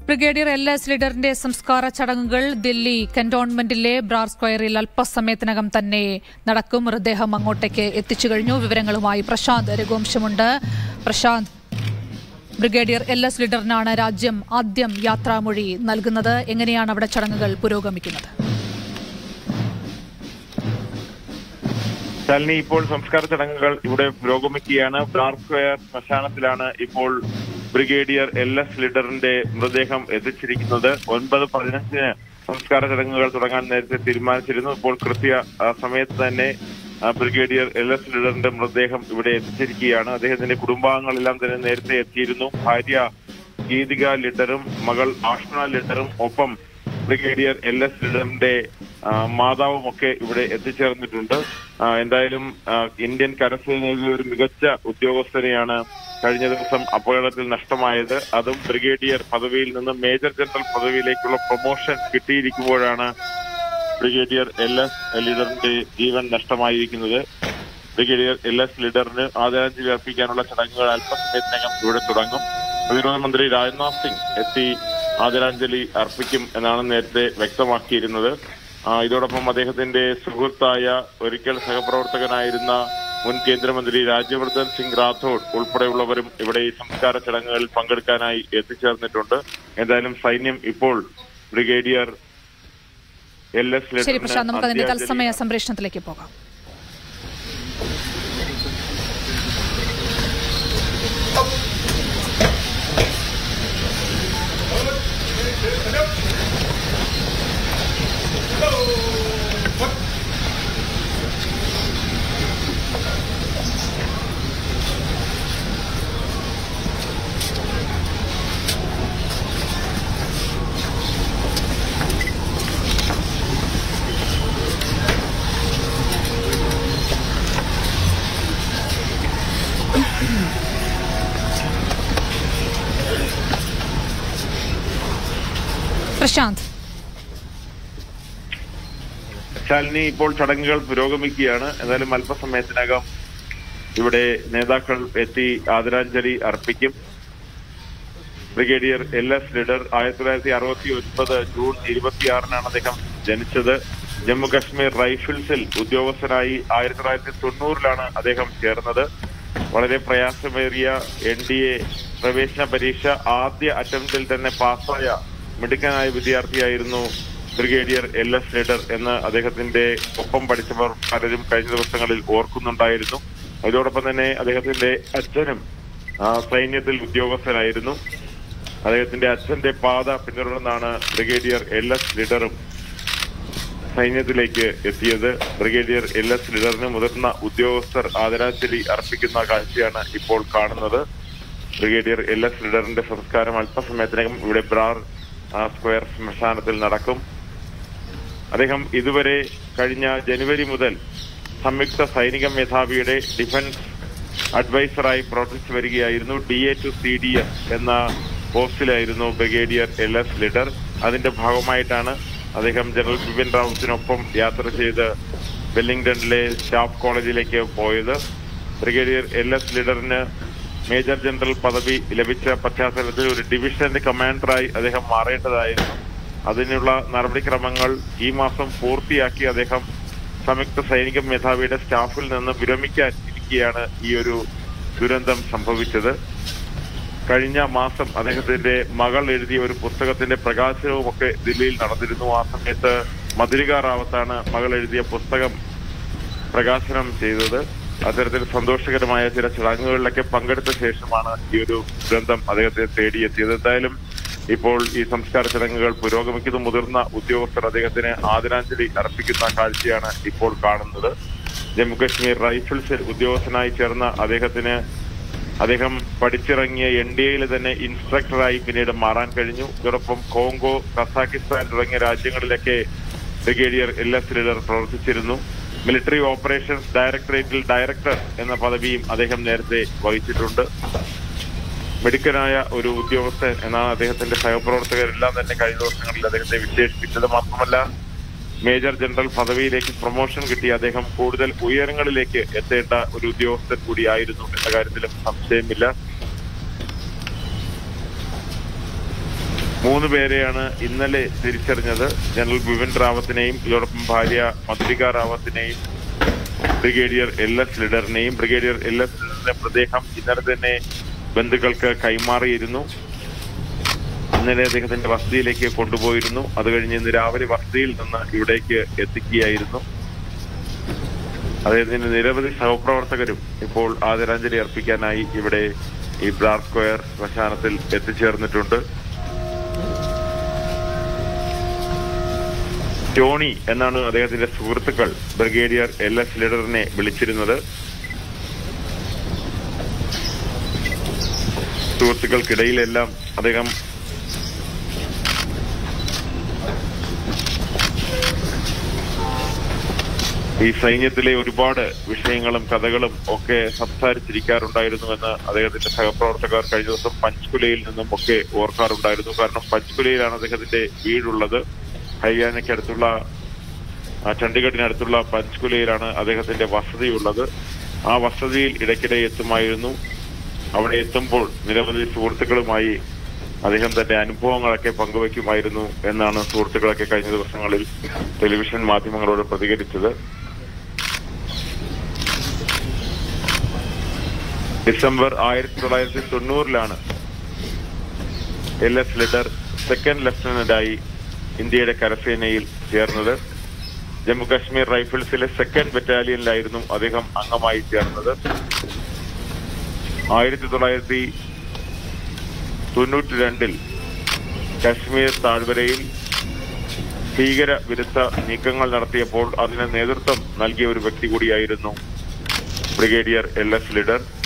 brigadier L S ലീഡറിന്റെ സംസ്കാര ചടങ്ങുകൾ ദില്ലി കന്റോൺമെന്റിലെ ബ്രാർ സ്ക്വയറിൽ അല്പസമയത്തിനകം തന്നെ നടക്കും മൃതദേഹം അങ്ങോട്ടേക്ക് എത്തിച്ചു കഴിഞ്ഞു വിവരങ്ങളുമായി പ്രശാന്ത് രഘുവംശമുണ്ട് പ്രശാന്ത് ബ്രിഗേഡിയർ എൽ എസ് ലീഡറിനാണ് രാജ്യം ആദ്യം യാത്രാമൊഴി നൽകുന്നത് എങ്ങനെയാണ് അവിടെ ചടങ്ങുകൾ പുരോഗമിക്കുന്നത് ശാലിനി ഇപ്പോൾ സംസ്കാര ചടങ്ങുകൾ ഇവിടെ പുരോഗമിക്കുകയാണ് ബ്രാർ സ്ക്വയർ ശ്മശാനത്തിലാണ് ഇപ്പോൾ ബ്രിഗേഡിയർ എൽ എസ് ലീഡറിന്റെ മൃതദേഹം എത്തിച്ചിരിക്കുന്നത് ഒൻപത് പതിനഞ്ചിന് സംസ്കാര ചടങ്ങുകൾ തുടങ്ങാൻ നേരത്തെ തീരുമാനിച്ചിരുന്നു ഇപ്പോൾ കൃത്യ ആ, സമയത്ത് തന്നെ ആ, ബ്രിഗേഡിയർ എൽ എസ് ലീഡറിന്റെ മൃതദേഹം ഇവിടെ എത്തിച്ചിരിക്കുകയാണ് അദ്ദേഹത്തിന്റെ കുടുംബാംഗങ്ങളെല്ലാം തന്നെ നേരത്തെ എത്തിയിരുന്നു ഭാര്യ ഗീതിക ലിഡറും മകൾ ആഷ്ന ലിഡറും ഒപ്പം ബ്രിഗേഡിയർ എൽ എസ് ലീഡറിന്റെ ആ, മാതാവും ഒക്കെ ഇവിടെ എത്തിച്ചേർന്നിട്ടുണ്ട് ആ, എന്തായാലും ആ, ഇന്ത്യൻ കരസേനയിലെ ഒരു മികച്ച ഉദ്യോഗസ്ഥനെയാണ് കഴിഞ്ഞ ദിവസം അപകടത്തിൽ നഷ്ടമായത് അതും ബ്രിഗേഡിയർ പദവിയിൽ നിന്ന് മേജർ ജനറൽ പദവിയിലേക്കുള്ള പ്രൊമോഷൻ കിട്ടിയിരിക്കുമ്പോഴാണ് ബ്രിഗേഡിയർ എൽ എസ് ലീഡറിന്റെ ജീവൻ നഷ്ടമായിരിക്കുന്നത് ബ്രിഗേഡിയർ എൽ എസ് ലീഡറിന് ആദരാഞ്ജലി അർപ്പിക്കാനുള്ള ചടങ്ങുകൾ അല്പസമയത്തിനകം ഇവിടെ തുടങ്ങും പ്രതിരോധ മന്ത്രി രാജ്നാഥ് സിംഗ് എത്തി ആദരാഞ്ജലി അർപ്പിക്കും എന്നാണ് നേരത്തെ വ്യക്തമാക്കിയിരുന്നത് ആ, ഇതോടൊപ്പം അദ്ദേഹത്തിന്റെ സുഹൃത്തായ ഒരിക്കൽ സഹപ്രവർത്തകനായിരുന്ന മുൻ കേന്ദ്രമന്ത്രി രാജ്യവർദ്ധൻ സിംഗ് റാത്തോഡ് ഉൾപ്പെടെയുള്ളവരും ഇവിടെ ഈ സംസ്കാര ചടങ്ങുകളിൽ പങ്കെടുക്കാനായി എത്തിച്ചേർന്നിട്ടുണ്ട് എന്തായാലും സൈന്യം ഇപ്പോൾ ബ്രിഗേഡിയർ എൽ എസ് ശരി പ്രശാന്ത് നമുക്ക് അതിന്റെ തത്സമയ സംപ്രേഷണത്തിലേക്ക് പോകാം പ്രശാന്ത് ശാലിനി ഇപ്പോൾ ചടങ്ങുകൾ പുരോഗമിക്കുകയാണ് എന്നാലും അല്പസമയത്തിനകം ഇവിടെ നേതാക്കൾ എത്തി ആദരാഞ്ജലി അർപ്പിക്കും ബ്രിഗേഡിയർ എൽ എസ് ലീഡർ ആയിരത്തി തൊള്ളായിരത്തി അറുപത്തി ഒൻപത് ജൂൺ ഇരുപത്തിയാറിനാണ് അദ്ദേഹം ജനിച്ചത് ജമ്മു കാശ്മീർ റൈഫിൾസിൽ ഉദ്യോഗസ്ഥനായി ആയിരത്തി തൊള്ളായിരത്തി തൊണ്ണൂറിലാണ് അദ്ദേഹം ചേർന്നത് വളരെ പ്രയാസമേറിയ എൻ ഡി എ പ്രവേശന പരീക്ഷ ആദ്യ അറ്റംപ്റ്റിൽ തന്നെ പാസ്സായ മിടുക്കനായ വിദ്യാർത്ഥിയായിരുന്നു ബ്രിഗേഡിയർ എൽ എസ് ലീഡർ എന്ന് അദ്ദേഹത്തിന്റെ ഒപ്പം പഠിച്ചവർ പലരും കഴിഞ്ഞ ദിവസങ്ങളിൽ ഓർക്കുന്നുണ്ടായിരുന്നു അതോടൊപ്പം തന്നെ അദ്ദേഹത്തിന്റെ അച്ഛനും ആ, സൈന്യത്തിൽ ഉദ്യോഗസ്ഥനായിരുന്നു അദ്ദേഹത്തിന്റെ അച്ഛന്റെ പാത പിന്തുടർന്നാണ് ബ്രിഗേഡിയർ എൽ എസ് ലീഡറും സൈന്യത്തിലേക്ക് എത്തിയത് ബ്രിഗേഡിയർ എൽ എസ് ലീഡറിന് മുതിർന്ന ഉദ്യോഗസ്ഥർ ആദരാഞ്ജലി അർപ്പിക്കുന്ന കാഴ്ചയാണ് ഇപ്പോൾ കാണുന്നത് ബ്രിഗേഡിയർ എൽ എസ് ലീഡറിന്റെ സംസ്കാരം അല്പസമയത്തിനകം ഇവിടെ ബ്രാർ ആ, സ്ക്വയർ ശ്മശാനത്തിൽ നടക്കും അദ്ദേഹം ഇതുവരെ കഴിഞ്ഞ ജനുവരി മുതൽ സംയുക്ത സൈനിക മേധാവിയുടെ ഡിഫൻസ് അഡ്വൈസറായി പ്രവർത്തിച്ചു വരികയായിരുന്നു D A to C D S എന്ന പോസ്റ്റിലായിരുന്നു ബ്രിഗേഡിയർ എൽ എസ് ലീഡർ അതിന്റെ ഭാഗമായിട്ടാണ് അദ്ദേഹം ജനറൽ ബിപിൻ റാവത്തിനൊപ്പം യാത്ര ചെയ്ത് വെല്ലിംഗ്ടണിലെ സ്റ്റാഫ് കോളേജിലേക്ക് പോയത് ബ്രിഗേഡിയർ എൽ എസ് ലീഡറിന് മേജർ ജനറൽ പദവി ലഭിച്ച പശ്ചാത്തലത്തിൽ ഒരു ഡിവിഷന്റെ കമാൻഡറായി അദ്ദേഹം മാറേണ്ടതായിരുന്നു അതിനുള്ള നടപടിക്രമങ്ങൾ ഈ മാസം പൂർത്തിയാക്കി അദ്ദേഹം സംയുക്ത സൈനിക മേധാവിയുടെ സ്റ്റാഫിൽ നിന്ന് വിരമിക്കാൻ ഇരിക്കെയാണ് ഈ ഒരു ദുരന്തം സംഭവിച്ചത് കഴിഞ്ഞ മാസം അദ്ദേഹത്തിന്റെ മകൾ എഴുതിയ ഒരു പുസ്തകത്തിന്റെ പ്രകാശനവും ഒക്കെ ദില്ലിയിൽ നടന്നിരുന്നു ആ സമയത്ത് മധുരിക റാവത്താണ് മകൾ എഴുതിയ പുസ്തകം പ്രകാശനം ചെയ്തത് അത്തരത്തിൽ സന്തോഷകരമായ ചില ചടങ്ങുകളിലൊക്കെ പങ്കെടുത്ത ശേഷമാണ് ഈ ഒരു ദുരന്തം അദ്ദേഹത്തെ തേടിയെത്തിയത് എന്തായാലും ഇപ്പോൾ ഈ സംസ്കാര ചടങ്ങുകൾ പുരോഗമിക്കുന്ന മുതിർന്ന ഉദ്യോഗസ്ഥർ അദ്ദേഹത്തിന് ആദരാഞ്ജലി അർപ്പിക്കുന്ന കാഴ്ചയാണ് ഇപ്പോൾ കാണുന്നത് ജമ്മുകശ്മീർ റൈഫിൾസിൽ ഉദ്യോഗസ്ഥനായി ചേർന്ന അദ്ദേഹത്തിന് അദ്ദേഹം പഠിച്ചിറങ്ങിയ എൻ ഡി എയിൽ തന്നെ ഇൻസ്ട്രക്ടറായി പിന്നീട് മാറാൻ കഴിഞ്ഞു ഇതോടൊപ്പം കോങ്കോ കസാക്കിസ്ഥാൻ തുടങ്ങിയ രാജ്യങ്ങളിലൊക്കെ ബ്രിഗേഡിയർ എൽ എസ് ലീഡർ പ്രവർത്തിച്ചിരുന്നു മിലിറ്ററി ഓപ്പറേഷൻസ് ഡയറക്ടറേറ്റിൽ ഡയറക്ടർ എന്ന പദവിയും അദ്ദേഹം നേരത്തെ വഹിച്ചിട്ടുണ്ട് മിടുക്കനായ ഒരു ഉദ്യോഗസ്ഥൻ എന്നാണ് അദ്ദേഹത്തിന്റെ സഹപ്രവർത്തകരെല്ലാം തന്നെ കഴിഞ്ഞ ദിവസങ്ങളിൽ അദ്ദേഹത്തെ വിശേഷിപ്പിച്ചത് മാത്രമല്ല മേജർ ജനറൽ പദവിയിലേക്ക് പ്രൊമോഷൻ കിട്ടി അദ്ദേഹം കൂടുതൽ ഉയരങ്ങളിലേക്ക് എത്തേണ്ട ഒരു ഉദ്യോഗസ്ഥൻ കൂടിയായിരുന്നു എന്ന കാര്യത്തിലും സംശയമില്ല മൂന്ന് പേരെയാണ് ഇന്നലെ തിരിച്ചറിഞ്ഞത് ജനറൽ ബിപിൻ റാവത്തിനെയും ഇതോടൊപ്പം ഭാര്യ മധുരിക റാവത്തിനെയും ബ്രിഗേഡിയർ എൽ എസ് ലിഡറിനെയും ബ്രിഗേഡിയർ എൽ എസ് ലിഡറിന്റെ മൃതദേഹം ഇന്നലെ തന്നെ ബന്ധുക്കൾക്ക് കൈമാറിയിരുന്നു ഇന്നലെ അദ്ദേഹത്തിന്റെ വസതിയിലേക്ക് കൊണ്ടുപോയിരുന്നു അത് കഴിഞ്ഞ് ഇന്ന് രാവിലെ വസതിയിൽ നിന്ന് ഇവിടേക്ക് എത്തിക്കുകയായിരുന്നു അദ്ദേഹത്തിന്റെ നിരവധി സഹപ്രവർത്തകരും ഇപ്പോൾ ആദരാഞ്ജലി അർപ്പിക്കാനായി ഇവിടെ ഈ ബ്രാർ സ്ക്വയർ ശ്മശാനത്തിൽ എത്തിച്ചേർന്നിട്ടുണ്ട് ടോണി എന്നാണ് അദ്ദേഹത്തിന്റെ സുഹൃത്തുക്കൾ ബ്രിഗേഡിയർ എൽ എസ് ലീഡറിനെ വിളിച്ചിരുന്നത് സുഹൃത്തുക്കൾക്കിടയിലെല്ലാം അദ്ദേഹം ഈ സൈന്യത്തിലെ ഒരുപാട് വിഷയങ്ങളും കഥകളും ഒക്കെ സംസാരിച്ചിരിക്കാറുണ്ടായിരുന്നുവെന്ന് അദ്ദേഹത്തിന്റെ സഹപ്രവർത്തകർ കഴിഞ്ഞ ദിവസം പഞ്ച്കുലയിൽ നിന്നും ഒക്കെ ഓർക്കാറുണ്ടായിരുന്നു കാരണം പഞ്ച്കുലയിലാണ് അദ്ദേഹത്തിന്റെ വീടുള്ളത് ഹരിയാനയ്ക്കടുത്തുള്ള ആ, ചണ്ഡീഗഡിനടുത്തുള്ള പഞ്ച്കുലയിലാണ് അദ്ദേഹത്തിന്റെ വസതിയുള്ളത് ആ വസതിയിൽ ഇടയ്ക്കിടെ എത്തുമായിരുന്നു അവിടെ എത്തുമ്പോൾ നിരവധി സുഹൃത്തുക്കളുമായി അദ്ദേഹം തന്റെ അനുഭവങ്ങളൊക്കെ പങ്കുവയ്ക്കുമായിരുന്നു എന്നാണ് സുഹൃത്തുക്കളൊക്കെ കഴിഞ്ഞ ദിവസങ്ങളിൽ ടെലിവിഷൻ മാധ്യമങ്ങളോട് പ്രതികരിച്ചത് ഡിസംബർ ആയിരത്തി തൊള്ളായിരത്തി തൊണ്ണൂറിലാണ് എൽ എസ് ലിഡർ സെക്കൻഡ് ലഫ്റ്റനന്റായി ഇന്ത്യയുടെ കരസേനയിൽ ചേർന്നത് ജമ്മു കാശ്മീർ റൈഫിൾസിലെ സെക്കൻഡ് ബറ്റാലിയനിലായിരുന്നു അദ്ദേഹം അംഗമായി ചേർന്നത് ആയിരത്തി തൊള്ളായിരത്തി തൊണ്ണൂറ്റി രണ്ടിൽ കശ്മീർ താഴ്വരയിൽ ഭീകര വിരുദ്ധ നീക്കങ്ങൾ നടത്തിയപ്പോൾ അതിന് നേതൃത്വം നൽകിയ ഒരു വ്യക്തി കൂടിയായിരുന്നു ബ്രിഗേഡിയർ എൽ എസ് ലിഡർ